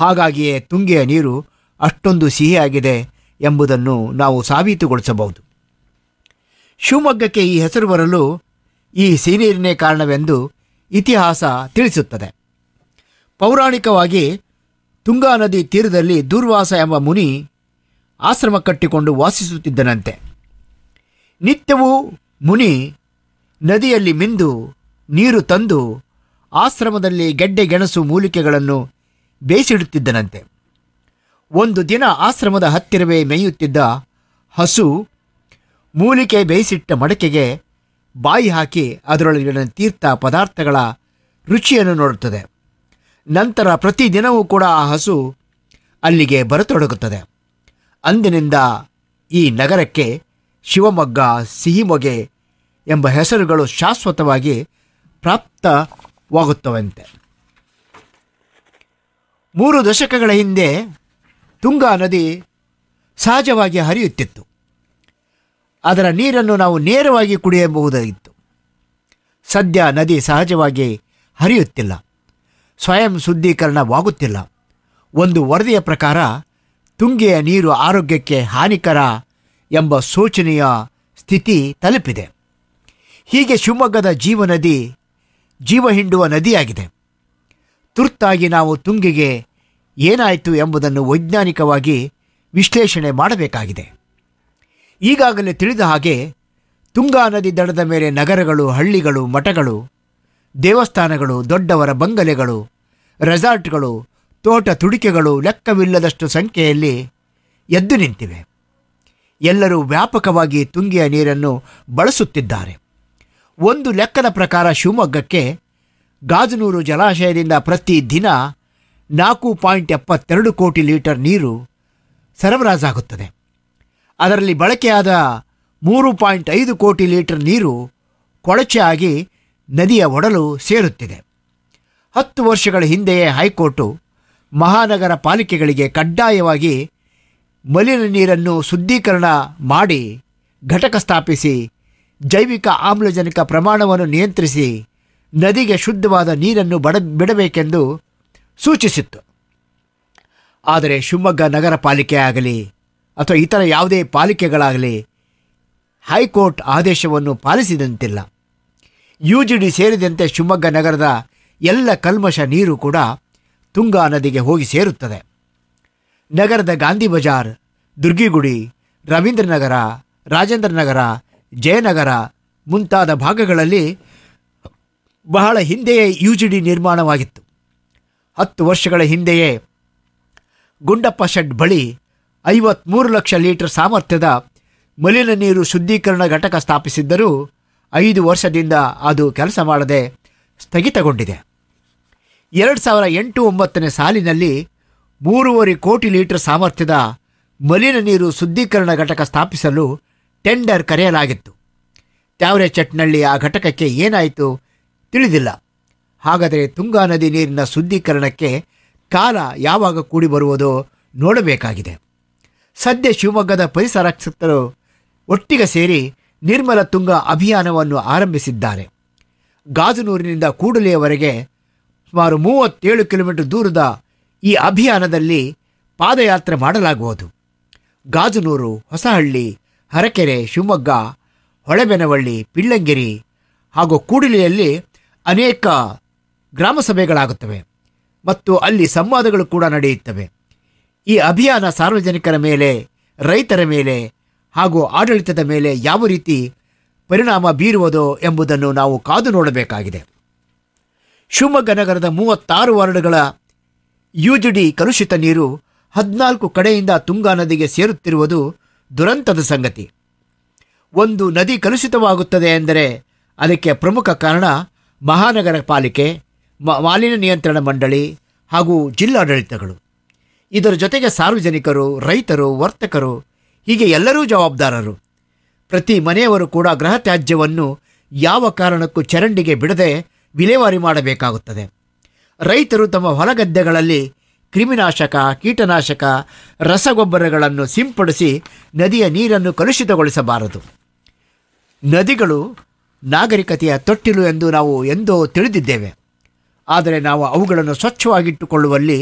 ಹಾಗಾಗಿಯೇ ತುಂಗೆಯ ನೀರು ಅಷ್ಟೊಂದು ಸಿಹಿಯಾಗಿದೆ ಎಂಬುದನ್ನು ನಾವು ಸಾಬೀತುಗೊಳಿಸಬಹುದು ಶಿವಮೊಗ್ಗಕ್ಕೆ ಈ ಹೆಸರು ಬರಲು ಈ ಸಿಹಿನೀರಿನೇ ಕಾರಣವೆಂದು ಇತಿಹಾಸ ತಿಳಿಸುತ್ತದೆ ಪೌರಾಣಿಕವಾಗಿ ತುಂಗಾ ನದಿ ತೀರದಲ್ಲಿ ದೂರ್ವಾಸ ಎಂಬ ಮುನಿ ಆಶ್ರಮ ಕಟ್ಟಿಕೊಂಡು ವಾಸಿಸುತ್ತಿದ್ದನಂತೆ ನಿತ್ಯವೂ ಮುನಿ ನದಿಯಲ್ಲಿ ಮಿಂದು ನೀರು ತಂದು ಆಶ್ರಮದಲ್ಲಿ ಗೆಡ್ಡೆ ಗೆಣಸು ಮೂಲಿಕೆಗಳನ್ನು ಬೇಯಿಸಿಡುತ್ತಿದ್ದನಂತೆ ಒಂದು ದಿನ ಆಶ್ರಮದ ಹತ್ತಿರವೇ ಮೇಯುತ್ತಿದ್ದ ಹಸು ಮೂಲಿಕೆ ಬೇಯಿಸಿಟ್ಟ ಮಡಕೆಗೆ ಬಾಯಿ ಹಾಕಿ ಅದರೊಳಗಿನ ತೀರ್ಥ ಪದಾರ್ಥಗಳ ರುಚಿಯನ್ನು ನೋಡುತ್ತದೆ ನಂತರ ಪ್ರತಿದಿನವೂ ಕೂಡ ಆ ಹಸು ಅಲ್ಲಿಗೆ ಬರತೊಡಗುತ್ತದೆ ಅಂದಿನಿಂದ ಈ ನಗರಕ್ಕೆ ಶಿವಮೊಗ್ಗ ಸಿಹಿಮೊಗೆ ಎಂಬ ಹೆಸರುಗಳು ಶಾಶ್ವತವಾಗಿ ಪ್ರಾಪ್ತವಾಗುತ್ತವಂತೆ ಮೂರು ದಶಕಗಳ ಹಿಂದೆ ತುಂಗಾ ನದಿ ಸಹಜವಾಗಿ ಹರಿಯುತ್ತಿತ್ತು ಅದರ ನೀರನ್ನು ನಾವು ನೇರವಾಗಿ ಕುಡಿಯಬಹುದಾಗಿತ್ತು ಸದ್ಯ ನದಿ ಸಹಜವಾಗಿ ಹರಿಯುತ್ತಿಲ್ಲ ಸ್ವಯಂ ಶುದ್ಧೀಕರಣವಾಗುತ್ತಿಲ್ಲ ಒಂದು ವರದಿಯ ಪ್ರಕಾರ ತುಂಗೆಯ ನೀರು ಆರೋಗ್ಯಕ್ಕೆ ಹಾನಿಕರ ಎಂಬ ಶೋಚನೀಯ ಸ್ಥಿತಿ ತಲುಪಿದೆ ಹೀಗೆ ಶಿವಮೊಗ್ಗದ ಜೀವನದಿ ಜೀವ ಹಿಂಡುವ ನದಿಯಾಗಿದೆ ತುರ್ತಾಗಿ ನಾವು ತುಂಗೆಗೆ ಏನಾಯಿತು ಎಂಬುದನ್ನು ವೈಜ್ಞಾನಿಕವಾಗಿ ವಿಶ್ಲೇಷಣೆ ಮಾಡಬೇಕಾಗಿದೆ ಈಗಾಗಲೇ ತಿಳಿದ ಹಾಗೆ ತುಂಗಾ ನದಿ ದಡದ ಮೇಲೆ ನಗರಗಳು ಹಳ್ಳಿಗಳು ಮಠಗಳು ದೇವಸ್ಥಾನಗಳು ದೊಡ್ಡವರ ಬಂಗಲೆಗಳು ರೆಸಾರ್ಟ್ಗಳು ತೋಟ ತುಡಿಕೆಗಳು ಲೆಕ್ಕವಿಲ್ಲದಷ್ಟು ಸಂಖ್ಯೆಯಲ್ಲಿ ಎದ್ದು ನಿಂತಿವೆ ಎಲ್ಲರೂ ವ್ಯಾಪಕವಾಗಿ ತುಂಗಿಯ ನೀರನ್ನು ಬಳಸುತ್ತಿದ್ದಾರೆ ಒಂದು ಲೆಕ್ಕದ ಪ್ರಕಾರ ಶಿವಮೊಗ್ಗಕ್ಕೆ ಗಾಜನೂರು ಜಲಾಶಯದಿಂದ ಪ್ರತಿ ದಿನ ನಾಲ್ಕು ಪಾಯಿಂಟ್ ಎಪ್ಪತ್ತೆರಡು ಕೋಟಿ ಲೀಟರ್ ನೀರು ಸರಬರಾಜಾಗುತ್ತದೆ ಅದರಲ್ಲಿ ಬಳಕೆಯಾದ ಮೂರು ಪಾಯಿಂಟ್ ಐದು ಕೋಟಿ ಲೀಟರ್ ನೀರು ಕೊಳಚೆಯಾಗಿ ನದಿಯ ಒಡಲು ಸೇರುತ್ತಿದೆ ಹತ್ತು ವರ್ಷಗಳ ಹಿಂದೆಯೇ ಹೈಕೋರ್ಟು ಮಹಾನಗರ ಪಾಲಿಕೆಗಳಿಗೆ ಕಡ್ಡಾಯವಾಗಿ ಮಲಿನ ನೀರನ್ನು ಶುದ್ಧೀಕರಣ ಮಾಡಿ ಘಟಕ ಸ್ಥಾಪಿಸಿ ಜೈವಿಕ ಆಮ್ಲಜನಕ ಪ್ರಮಾಣವನ್ನು ನಿಯಂತ್ರಿಸಿ ನದಿಗೆ ಶುದ್ಧವಾದ ನೀರನ್ನು ಬಡ ಬಿಡಬೇಕೆಂದು ಸೂಚಿಸಿತ್ತು ಆದರೆ ಶಿವಮೊಗ್ಗ ನಗರ ಪಾಲಿಕೆ ಆಗಲಿ ಅಥವಾ ಇತರ ಯಾವುದೇ ಪಾಲಿಕೆಗಳಾಗಲಿ ಹೈಕೋರ್ಟ್ ಆದೇಶವನ್ನು ಪಾಲಿಸಿದಂತಿಲ್ಲ ಯು ಜಿ ಡಿ ಸೇರಿದಂತೆ ಶಿವಮೊಗ್ಗ ನಗರದ ಎಲ್ಲ ಕಲ್ಮಶ ನೀರು ಕೂಡ ತುಂಗಾ ನದಿಗೆ ಹೋಗಿ ಸೇರುತ್ತದೆ ನಗರದ ಗಾಂಧಿ ಬಜಾರ್ ದುರ್ಗಿಗುಡಿ ರವೀಂದ್ರನಗರ ರಾಜೇಂದ್ರ ನಗರ ಜಯನಗರ ಮುಂತಾದ ಭಾಗಗಳಲ್ಲಿ ಬಹಳ ಹಿಂದೆಯೇ ಯು ಜಿ ಡಿ ನಿರ್ಮಾಣವಾಗಿತ್ತು ಹತ್ತು ವರ್ಷಗಳ ಹಿಂದೆಯೇ ಗುಂಡಪ್ಪ ಶೆಡ್ ಬಳಿ ಐವತ್ಮೂರು ಲಕ್ಷ ಲೀಟರ್ ಸಾಮರ್ಥ್ಯದ ಮಲಿನ ನೀರು ಶುದ್ಧೀಕರಣ ಘಟಕ ಸ್ಥಾಪಿಸಿದ್ದರೂ ಐದು ವರ್ಷದಿಂದ ಅದು ಕೆಲಸ ಮಾಡದೆ ಸ್ಥಗಿತಗೊಂಡಿದೆ ಎರಡು ಸಾವಿರ ಎಂಟು ಒಂಬತ್ತನೇ ಸಾಲಿನಲ್ಲಿ ಮೂರುವರೆ ಕೋಟಿ ಲೀಟರ್ ಸಾಮರ್ಥ್ಯದ ಮಲಿನ ನೀರು ಶುದ್ಧೀಕರಣ ಘಟಕ ಸ್ಥಾಪಿಸಲು ಟೆಂಡರ್ ಕರೆಯಲಾಗಿತ್ತು ತ್ಯಾವರೆ ಚಟ್ನಳ್ಳಿ ಆ ಘಟಕಕ್ಕೆ ಏನಾಯಿತು ತಿಳಿದಿಲ್ಲ ಹಾಗಾದರೆ ತುಂಗಾ ನದಿ ನೀರಿನ ಶುದ್ಧೀಕರಣಕ್ಕೆ ಕಾಲ ಯಾವಾಗ ಕೂಡಿ ಬರುವುದೋ ನೋಡಬೇಕಾಗಿದೆ ಸದ್ಯ ಶಿವಮೊಗ್ಗದ ಪರಿಸರಕ್ಷಕರು ಒಟ್ಟಿಗೆ ಸೇರಿ ನಿರ್ಮಲ ತುಂಗ ಅಭಿಯಾನವನ್ನು ಆರಂಭಿಸಿದ್ದಾರೆ ಗಾಜನೂರಿನಿಂದ ಕೂಡಲಿಯವರೆಗೆ ಸುಮಾರು ಮೂವತ್ತೇಳು ಕಿಲೋಮೀಟರ್ ದೂರದ ಈ ಅಭಿಯಾನದಲ್ಲಿ ಪಾದಯಾತ್ರೆ ಮಾಡಲಾಗುವುದು ಗಾಜನೂರು ಹೊಸಹಳ್ಳಿ ಹರಕೆರೆ ಶಿವಮೊಗ್ಗ ಹೊಳೆಬೆನವಳ್ಳಿ ಪಿಳ್ಳಂಗಿರಿ ಹಾಗೂ ಕೂಡಲಿಯಲ್ಲಿ ಅನೇಕ ಗ್ರಾಮ ಸಭೆಗಳಾಗುತ್ತವೆ ಮತ್ತು ಅಲ್ಲಿ ಸಂವಾದಗಳು ಕೂಡ ನಡೆಯುತ್ತವೆ ಈ ಅಭಿಯಾನ ಸಾರ್ವಜನಿಕರ ಮೇಲೆ ರೈತರ ಮೇಲೆ ಹಾಗೂ ಆಡಳಿತದ ಮೇಲೆ ಯಾವ ರೀತಿ ಪರಿಣಾಮ ಬೀರುವುದೋ ಎಂಬುದನ್ನು ನಾವು ಕಾದು ನೋಡಬೇಕಾಗಿದೆ ಶಿವಮೊಗ್ಗ ನಗರದ ಮೂವತ್ತಾರು ವಾರ್ಡ್ಗಳ ಯುಜಿಡಿ ಕಲುಷಿತ ನೀರು ಹದಿನಾಲ್ಕು ಕಡೆಯಿಂದ ತುಂಗಾ ನದಿಗೆ ಸೇರುತ್ತಿರುವುದು ದುರಂತದ ಸಂಗತಿ ಒಂದು ನದಿ ಕಲುಷಿತವಾಗುತ್ತದೆ ಎಂದರೆ ಅದಕ್ಕೆ ಪ್ರಮುಖ ಕಾರಣ ಮಹಾನಗರ ಪಾಲಿಕೆ ಮ- ಮಾಲಿನ್ಯ ನಿಯಂತ್ರಣ ಮಂಡಳಿ ಹಾಗೂ ಜಿಲ್ಲಾಡಳಿತಗಳು ಇದರ ಜೊತೆಗೆ ಸಾರ್ವಜನಿಕರು ರೈತರು ವರ್ತಕರು ಹೀಗೆ ಎಲ್ಲರೂ ಜವಾಬ್ದಾರರು ಪ್ರತಿ ಮನೆಯವರು ಕೂಡ ಗೃಹ ತ್ಯಾಜ್ಯವನ್ನು ಯಾವ ಕಾರಣಕ್ಕೂ ಚರಂಡಿಗೆ ಬಿಡದೆ ವಿಲೇವಾರಿ ಮಾಡಬೇಕಾಗುತ್ತದೆ ರೈತರು ತಮ್ಮ ಹೊಲಗದ್ದೆಗಳಲ್ಲಿ ಕ್ರಿಮಿನಾಶಕ ಕೀಟನಾಶಕ ರಸಗೊಬ್ಬರಗಳನ್ನು ಸಿಂಪಡಿಸಿ ನದಿಯ ನೀರನ್ನು ಕಲುಷಿತಗೊಳಿಸಬಾರದು ನದಿಗಳು ನಾಗರಿಕತೆಯ ತೊಟ್ಟಿಲು ಎಂದು ನಾವು ಎಂದೋ ತಿಳಿದಿದ್ದೇವೆ ಆದರೆ ನಾವು ಅವುಗಳನ್ನು ಸ್ವಚ್ಛವಾಗಿಟ್ಟುಕೊಳ್ಳುವಲ್ಲಿ